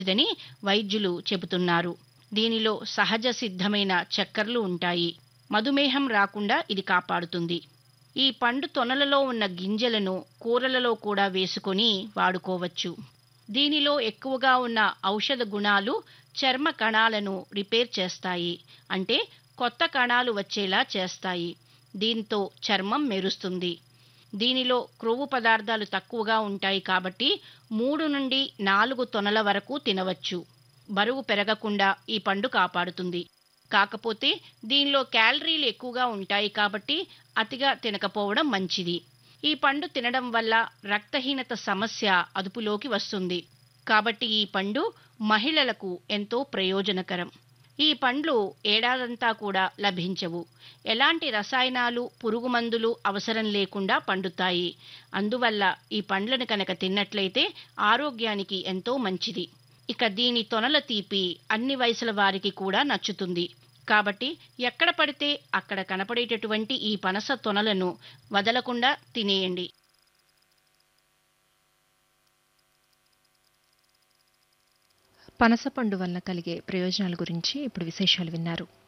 మంచిదని వైద్యులు చెబుతున్నారు దీనిలో సహజ సిద్ధమైన చక్కర్లు ఉంటాయి మధుమేహం రాకుండా ఇది కాపాడుతుంది ఈ పండు తొనలలో ఉన్న గింజలను కూరలలో కూడా వేసుకొని వాడుకోవచ్చు దీనిలో ఎక్కువగా ఉన్న ఔషధ గుణాలు చర్మ కణాలను రిపేర్ చేస్తాయి అంటే కొత్త కణాలు వచ్చేలా చేస్తాయి దీంతో చర్మం మెరుస్తుంది దీనిలో క్రొవ్వు పదార్థాలు తక్కువగా ఉంటాయి కాబట్టి మూడు నుండి నాలుగు తొనల వరకు తినవచ్చు బరువు పెరగకుండా ఈ పండు కాపాడుతుంది కాకపోతే దీనిలో క్యాలరీలు ఎక్కువగా ఉంటాయి కాబట్టి అతిగా తినకపోవడం మంచిది ఈ పండు తినడం వల్ల రక్తహీనత సమస్య అదుపులోకి వస్తుంది కాబట్టి ఈ పండు మహిళలకు ఎంతో ప్రయోజనకరం ఈ పండ్లు ఏడాదంతా కూడా లభించవు ఎలాంటి రసాయనాలు పురుగు మందులు అవసరం లేకుండా పండుతాయి అందువల్ల ఈ పండ్లను కనుక తిన్నట్లయితే ఆరోగ్యానికి ఎంతో మంచిది ఇక దీని తొనల తీపి అన్ని వయసుల వారికి కూడా నచ్చుతుంది కాబట్టి ఎక్కడ పడితే అక్కడ కనపడేటటువంటి ఈ పనస తొనలను వదలకుండా తినేయండి పనసపండు వల్ల కలిగే ప్రయోజనాల గురించి ఇప్పుడు విశేషాలు విన్నారు